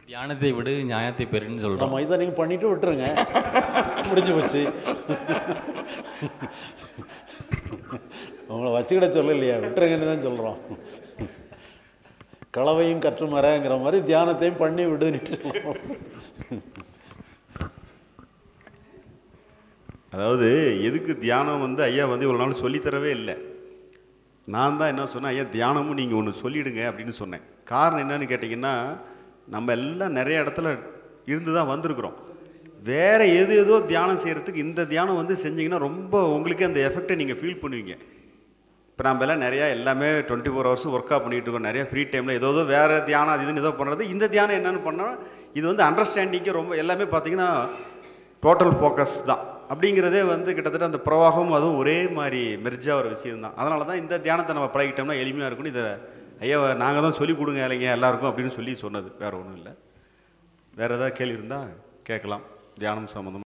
தியானத்தை விடு நியாயத்தை பெறுன்னு சொல்கிறோம் நம்ம இதை நீங்கள் பண்ணிட்டு விட்டுருங்க முடிஞ்சு போச்சு உங்களை வச்சுக்கிட சொல்லலையா விட்டுருங்கன்னு தான் சொல்கிறோம் களவையும் கற்று மரங்கிற மாதிரி தியானத்தையும் பண்ணி விடுன்னு சொல்கிறோம் அதாவது எதுக்கு தியானம் வந்து ஐயா வந்து இவ்வளோ நாள் சொல்லித்தரவே இல்லை நான் தான் என்ன சொன்னேன் ஐயா தியானமும் நீங்கள் ஒன்று சொல்லிடுங்க அப்படின்னு சொன்னேன் காரணம் என்னன்னு கேட்டிங்கன்னா நம்ம எல்லாம் நிறைய இடத்துல இருந்து தான் வந்திருக்கிறோம் வேற எது ஏதோ தியானம் செய்கிறதுக்கு இந்த தியானம் வந்து செஞ்சீங்கன்னா ரொம்ப உங்களுக்கே அந்த எஃபெக்டை நீங்கள் ஃபீல் பண்ணுவீங்க இப்போ நம்ம எல்லாம் நிறையா எல்லாமே டுவெண்ட்டி ஃபோர் ஹவர்ஸ் ஒர்க்காக பண்ணிகிட்டு இருக்கோம் நிறைய ஃப்ரீ டைமில் ஏதோ ஏதோ வேறு தியானம் அது இதுன்னு ஏதோ பண்ணுறது இந்த தியானம் என்னென்னு பண்ணால் இது வந்து அண்டர்ஸ்டாண்டிங்க்கு ரொம்ப எல்லாமே பார்த்தீங்கன்னா டோட்டல் ஃபோக்கஸ் தான் அப்படிங்கிறதே வந்து கிட்டத்தட்ட அந்த பிரவாகமும் அதுவும் ஒரே மாதிரி மெர்ஜாக ஒரு விஷயம் தான் அதனால தான் இந்த தியானத்தை நம்ம பழகிட்டோம்னா எளிமையாக இருக்கும்னு இதை ஐயா நாங்கள் தான் சொல்லி கொடுங்க இல்லைங்க எல்லாருக்கும் அப்படின்னு சொல்லி சொன்னது வேறு ஒன்றும் இல்லை வேறு ஏதாவது கேள்வி இருந்தால் கேட்கலாம் தியானம் சம்மந்தமாக